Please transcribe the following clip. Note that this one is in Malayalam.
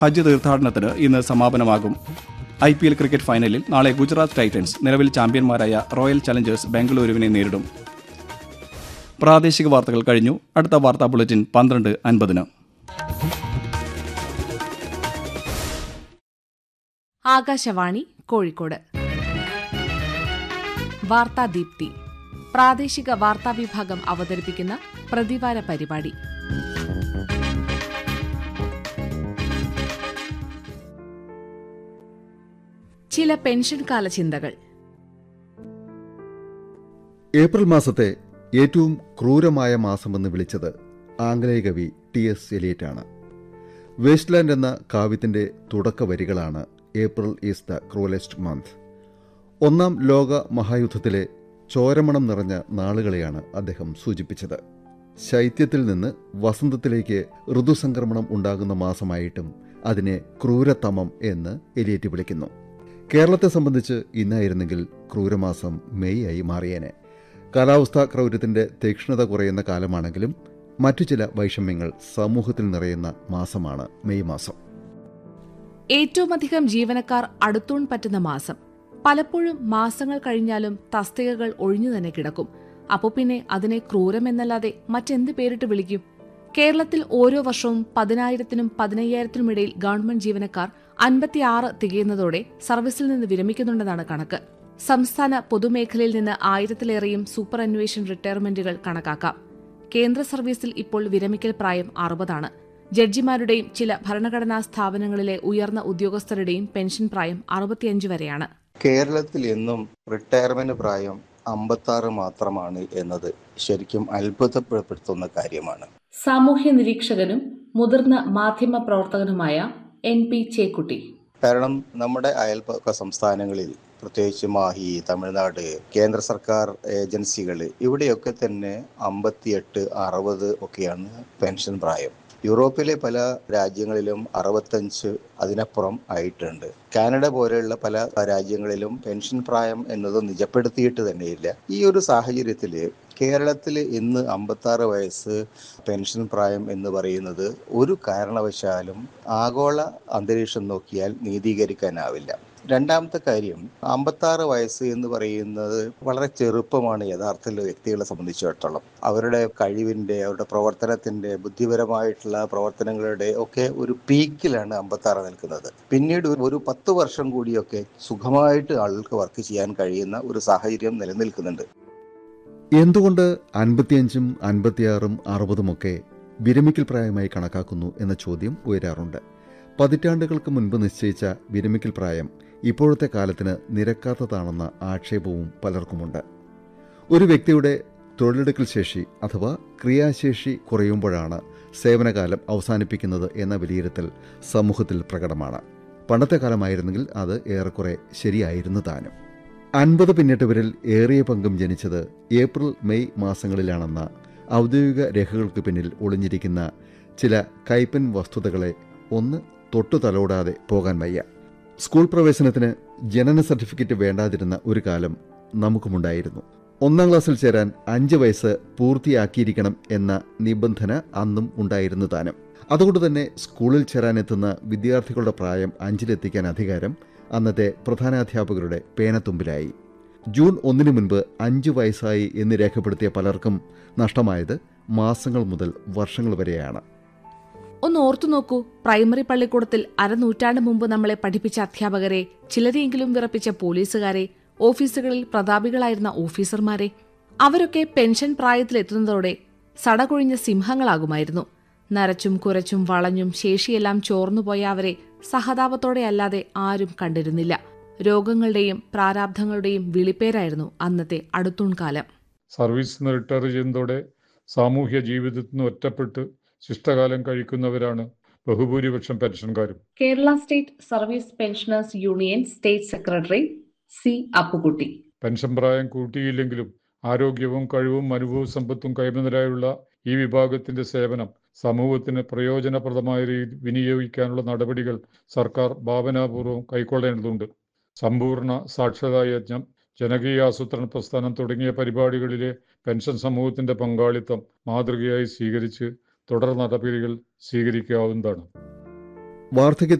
ഹജ്ജ് തീർത്ഥാടനത്തിന് ഇന്ന് സമാപനമാകും ഐ പി എൽ ക്രിക്കറ്റ് ഫൈനലിൽ നാളെ ഗുജറാത്ത് ടൈറ്റൻസ് നിലവിൽ ചാമ്പ്യന്മാരായ റോയൽ ചലഞ്ചേഴ്സ് ബംഗളൂരുവിനെ നേരിടും പ്രാദേശിക വാർത്തകൾ കഴിഞ്ഞു അടുത്ത വാർത്താ ബുള്ളറ്റിൻ പന്ത്രണ്ട് അൻപതിന് ആകാശവാണി കോഴിക്കോട് വാർത്താ ദീപ്തി പ്രാദേശിക വാർത്താ വിഭാഗം അവതരിപ്പിക്കുന്ന പ്രതിവാര പരിപാടി ചില പെൻഷൻ കാല ചിന്തകൾ ഏപ്രിൽ മാസത്തെ ഏറ്റവും ക്രൂരമായ മാസമെന്ന് വിളിച്ചത് ആംഗലേയ കവി ടി എസ് എലിയറ്റാണ് വേസ്റ്റ്ലാൻഡ് എന്ന കാവ്യത്തിന്റെ തുടക്ക വരികളാണ് April is the cruellest month ഒന്നാം ലോക മഹായുദ്ധത്തിലെ ചോരമണം നിറഞ്ഞ നാളുകളെയാണ് അദ്ദേഹം സൂചിപ്പിച്ചത് ശൈത്യത്തിൽ നിന്ന് വസന്തത്തിലേക്ക് ഋതുസംക്രമണം ഉണ്ടാകുന്ന മാസമായിട്ടും അതിനെ ക്രൂരതമം എന്ന് എലിയറ്റ് വിളിക്കുന്നു കേരളത്തെ സംബന്ധിച്ച് ഇന്നായിരുന്നെങ്കിൽ ക്രൂരമാസം മെയ് ആയി മാറിയേനെ കാലാവസ്ഥാ ക്രൗര്യത്തിന്റെ തീക്ഷ്ണത കുറയുന്ന കാലമാണെങ്കിലും മറ്റു ചില വൈഷമ്യങ്ങൾ സമൂഹത്തിൽ നിറയുന്ന മാസമാണ് മെയ് മാസം ഏറ്റവുമധികം ജീവനക്കാർ അടുത്തൂൺ പറ്റുന്ന മാസം പലപ്പോഴും മാസങ്ങൾ കഴിഞ്ഞാലും തസ്തികകൾ ഒഴിഞ്ഞു തന്നെ കിടക്കും അപ്പോ പിന്നെ അതിനെ ക്രൂരമെന്നല്ലാതെ മറ്റെന്ത് പേരിട്ട് വിളിക്കും കേരളത്തിൽ ഓരോ വർഷവും പതിനായിരത്തിനും പതിനയ്യായിരത്തിനും ഇടയിൽ ഗവൺമെന്റ് ജീവനക്കാർ അൻപത്തിയാറ് തികയുന്നതോടെ സർവീസിൽ നിന്ന് വിരമിക്കുന്നുണ്ടെന്നാണ് കണക്ക് സംസ്ഥാന പൊതുമേഖലയിൽ നിന്ന് ആയിരത്തിലേറെയും സൂപ്പർ അന്വേഷൻ റിട്ടയർമെന്റുകൾ കണക്കാക്കാം കേന്ദ്ര സർവീസിൽ ഇപ്പോൾ വിരമിക്കൽ പ്രായം അറുപതാണ് ജഡ്ജിമാരുടെയും ചില ഭരണഘടനാ സ്ഥാപനങ്ങളിലെ ഉയർന്ന ഉദ്യോഗസ്ഥരുടെയും പെൻഷൻ പ്രായം അറുപത്തിയഞ്ച് വരെയാണ് കേരളത്തിൽ എന്നും റിട്ടയർമെന്റ് പ്രായം അമ്പത്താറ് മാത്രമാണ് എന്നത് ശരിക്കും അത്ഭുതപ്പെടുത്തുന്ന കാര്യമാണ് സാമൂഹ്യ നിരീക്ഷകനും മുതിർന്ന മാധ്യമ പ്രവർത്തകനുമായ എൻ പി ചേക്കുട്ടി കാരണം നമ്മുടെ അയൽപക്ക സംസ്ഥാനങ്ങളിൽ പ്രത്യേകിച്ച് മാഹി തമിഴ്നാട് കേന്ദ്ര സർക്കാർ ഏജൻസികൾ ഇവിടെയൊക്കെ തന്നെ അമ്പത്തിയെട്ട് അറുപത് ഒക്കെയാണ് പെൻഷൻ പ്രായം യൂറോപ്പിലെ പല രാജ്യങ്ങളിലും അറുപത്തഞ്ച് അതിനപ്പുറം ആയിട്ടുണ്ട് കാനഡ പോലെയുള്ള പല രാജ്യങ്ങളിലും പെൻഷൻ പ്രായം എന്നത് നിജപ്പെടുത്തിയിട്ട് തന്നെയില്ല ഈ ഒരു സാഹചര്യത്തിൽ കേരളത്തിൽ ഇന്ന് അമ്പത്താറ് വയസ്സ് പെൻഷൻ പ്രായം എന്ന് പറയുന്നത് ഒരു കാരണവശാലും ആഗോള അന്തരീക്ഷം നോക്കിയാൽ നീതീകരിക്കാനാവില്ല രണ്ടാമത്തെ കാര്യം അമ്പത്താറ് വയസ്സ് എന്ന് പറയുന്നത് വളരെ ചെറുപ്പമാണ് യഥാർത്ഥത്തിൽ വ്യക്തികളെ സംബന്ധിച്ചിടത്തോളം അവരുടെ കഴിവിൻ്റെ അവരുടെ പ്രവർത്തനത്തിൻ്റെ ബുദ്ധിപരമായിട്ടുള്ള പ്രവർത്തനങ്ങളുടെ ഒക്കെ ഒരു പീക്കിലാണ് അമ്പത്താറ് നിൽക്കുന്നത് പിന്നീട് ഒരു പത്ത് വർഷം കൂടിയൊക്കെ സുഖമായിട്ട് ആളുകൾക്ക് വർക്ക് ചെയ്യാൻ കഴിയുന്ന ഒരു സാഹചര്യം നിലനിൽക്കുന്നുണ്ട് എന്തുകൊണ്ട് അൻപത്തിയഞ്ചും അൻപത്തിയാറും അറുപതുമൊക്കെ വിരമിക്കൽ പ്രായമായി കണക്കാക്കുന്നു എന്ന ചോദ്യം ഉയരാറുണ്ട് പതിറ്റാണ്ടുകൾക്ക് മുൻപ് നിശ്ചയിച്ച വിരമിക്കൽ പ്രായം ഇപ്പോഴത്തെ കാലത്തിന് നിരക്കാത്തതാണെന്ന ആക്ഷേപവും പലർക്കുമുണ്ട് ഒരു വ്യക്തിയുടെ തൊഴിലെടുക്കൽ ശേഷി അഥവാ ക്രിയാശേഷി കുറയുമ്പോഴാണ് സേവനകാലം അവസാനിപ്പിക്കുന്നത് എന്ന വിലയിരുത്തൽ സമൂഹത്തിൽ പ്രകടമാണ് പണ്ടത്തെ കാലമായിരുന്നെങ്കിൽ അത് ഏറെക്കുറെ ശരിയായിരുന്നു താനും അൻപത് പിന്നിട്ടവരിൽ ഏറിയ പങ്കും ജനിച്ചത് ഏപ്രിൽ മെയ് മാസങ്ങളിലാണെന്ന ഔദ്യോഗിക രേഖകൾക്ക് പിന്നിൽ ഒളിഞ്ഞിരിക്കുന്ന ചില കൈപ്പൻ വസ്തുതകളെ ഒന്ന് തൊട്ടു തലോടാതെ പോകാൻ വയ്യ സ്കൂൾ പ്രവേശനത്തിന് ജനന സർട്ടിഫിക്കറ്റ് വേണ്ടാതിരുന്ന ഒരു കാലം നമുക്കുമുണ്ടായിരുന്നു ഒന്നാം ക്ലാസ്സിൽ ചേരാൻ അഞ്ച് വയസ്സ് പൂർത്തിയാക്കിയിരിക്കണം എന്ന നിബന്ധന അന്നും ഉണ്ടായിരുന്നു താനും അതുകൊണ്ട് തന്നെ സ്കൂളിൽ ചേരാനെത്തുന്ന വിദ്യാർത്ഥികളുടെ പ്രായം അഞ്ചിലെത്തിക്കാൻ അധികാരം അന്നത്തെ പ്രധാനാധ്യാപകരുടെ പേനത്തുമ്പിലായി ജൂൺ ഒന്നിനു മുൻപ് അഞ്ച് വയസ്സായി എന്ന് രേഖപ്പെടുത്തിയ പലർക്കും നഷ്ടമായത് മാസങ്ങൾ മുതൽ വർഷങ്ങൾ വരെയാണ് ഒന്ന് ഓർത്തു നോക്കൂ പ്രൈമറി പള്ളിക്കൂടത്തിൽ അരനൂറ്റാണ്ട് മുമ്പ് നമ്മളെ പഠിപ്പിച്ച അധ്യാപകരെ ചിലരെങ്കിലും വിറപ്പിച്ച പോലീസുകാരെ ഓഫീസുകളിൽ പ്രതാപികളായിരുന്ന ഓഫീസർമാരെ അവരൊക്കെ പെൻഷൻ പ്രായത്തിലെത്തുന്നതോടെ സടകൊഴിഞ്ഞ സിംഹങ്ങളാകുമായിരുന്നു നരച്ചും കുരച്ചും വളഞ്ഞും ശേഷിയെല്ലാം ചോർന്നുപോയ അവരെ സഹതാപത്തോടെ അല്ലാതെ ആരും കണ്ടിരുന്നില്ല രോഗങ്ങളുടെയും പ്രാരാബ്ധങ്ങളുടെയും വിളിപ്പേരായിരുന്നു അന്നത്തെ അടുത്തൂൺ കാലം സർവീസിൽ നിന്ന് റിട്ടയർ ചെയ്യുന്നതോടെ സാമൂഹ്യ ജീവിതത്തിൽ നിന്ന് ഒറ്റപ്പെട്ട് ശിഷ്ടകാലം കഴിക്കുന്നവരാണ് ബഹുഭൂരിപക്ഷം പെൻഷൻകാരും Kerala state service pensioners union state secretary C Appukutty pension പ്രായം കൂട്ടിയില്ലെങ്കിലും ആരോഗ്യവും കഴിവും അനുഭവ സമ്പത്തും കൈമുതലായുള്ള ഈ വിഭാഗത്തിന്റെ സേവനം സമൂഹത്തിന് പ്രയോജനപ്രദമായ രീതി വിനിയോഗിക്കാനുള്ള നടപടികൾ സർക്കാർ ഭാവനാപൂർവ്വം കൈക്കൊള്ളേണ്ടതുണ്ട് സമ്പൂർണ്ണ സാക്ഷരതാ യജ്ഞം ജനകീയാസൂത്രണ പ്രസ്ഥാനം തുടങ്ങിയ പരിപാടികളിലെ പെൻഷൻ സമൂഹത്തിന്റെ പങ്കാളിത്തം മാതൃകയായി സ്വീകരിച്ച് തുടർ നടപടികൾ സ്വീകരിക്കാവുന്നതാണ് വാർദ്ധക്യ